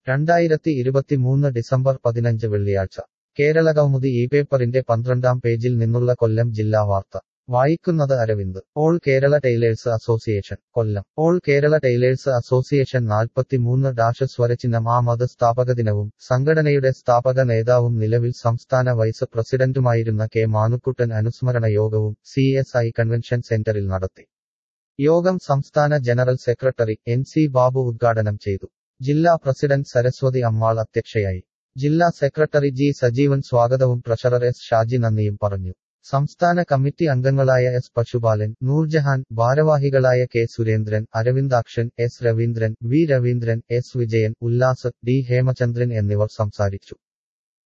രണ്ടായിരത്തി ഇരുപത്തിമൂന്ന് ഡിസംബർ പതിനഞ്ച് വെള്ളിയാഴ്ച കേരളകൗമുദി ഈ പേപ്പറിന്റെ പന്ത്രണ്ടാം പേജിൽ നിന്നുള്ള കൊല്ലം ജില്ലാ വാർത്ത വായിക്കുന്നത് Aravind all Kerala tailors association Kollam all Kerala tailors association നാൽപ്പത്തിമൂന്ന് ഡാഷ് സ്വരചിഹ്നം ആ മത സ്ഥാപക ദിനവും സംഘടനയുടെ സ്ഥാപക നേതാവും നിലവിൽ സംസ്ഥാന വൈസ് പ്രസിഡന്റുമായിരുന്ന കെ മാനുക്കുട്ടൻ അനുസ്മരണ യോഗവും സി എസ് ഐ കൺവെൻഷൻ സെന്ററിൽ നടത്തി യോഗം സംസ്ഥാന general secretary N C Babu ഉദ്ഘാടനം ചെയ്തു ജില്ലാ പ്രസിഡന്റ് സരസ്വതി അമ്മാൾ അധ്യക്ഷയായി ജില്ലാ സെക്രട്ടറി ജി സജീവൻ സ്വാഗതവും ട്രഷറർ എസ് ഷാജി നന്ദിയും പറഞ്ഞു സംസ്ഥാന കമ്മിറ്റി അംഗങ്ങളായ എസ് പശുപാലൻ നൂർജഹാൻ ഭാരവാഹികളായ K Surendran Aravindakshan S Raveendran V Raveendran S Vijayan Ullas D Hemachandran എന്നിവർ സംസാരിച്ചു